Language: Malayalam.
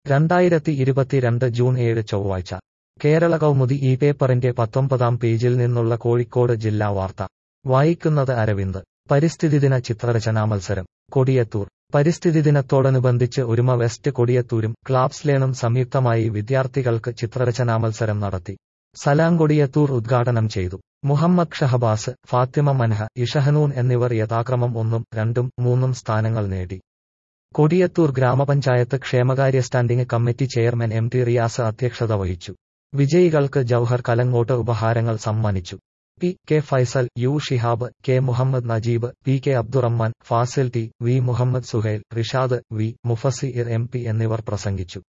രണ്ടായിരത്തി ഇരുപത്തിരണ്ട് ജൂൺ ഏഴ് ചൊവ്വാഴ്ച കേരള കൗമുദി ഈ പേപ്പറിന്റെ പത്തൊമ്പതാം പേജിൽ നിന്നുള്ള കോഴിക്കോട് ജില്ലാ വാർത്ത വായിക്കുന്നത് അരവിന്ദ് പരിസ്ഥിതിദിന ചിത്രരചനാ മത്സരം കൊടിയത്തൂർ പരിസ്ഥിതി ദിനത്തോടനുബന്ധിച്ച് ഒരുമ വെസ്റ്റ് കൊടിയത്തൂരും ക്ലാബ്സ്ലേണും സംയുക്തമായി വിദ്യാർത്ഥികൾക്ക് ചിത്രരചനാ മത്സരം നടത്തി സലാം കൊടിയത്തൂർ ഉദ്ഘാടനം ചെയ്തു മുഹമ്മദ് ഷഹബാസ് ഫാത്തിമ മൻഹ ഇഷഹനൂൻ എന്നിവർ യഥാക്രമം ഒന്നും രണ്ടും മൂന്നും സ്ഥാനങ്ങൾ നേടി കൊടിയത്തൂർ ഗ്രാമപഞ്ചായത്ത് ക്ഷേമകാര്യ standing committee chairman M T Riyas അധ്യക്ഷത വഹിച്ചു വിജയികൾക്ക് ജൌഹർ കലങ്ങോട്ട് ഉപഹാരങ്ങൾ സമ്മാനിച്ചു P K Faisal U Shihab K Muhammad Najeeb P K Abdurahman Fasil T V Muhammad Suhail Rishad V Mufasir M P എന്നിവർ പ്രസംഗിച്ചു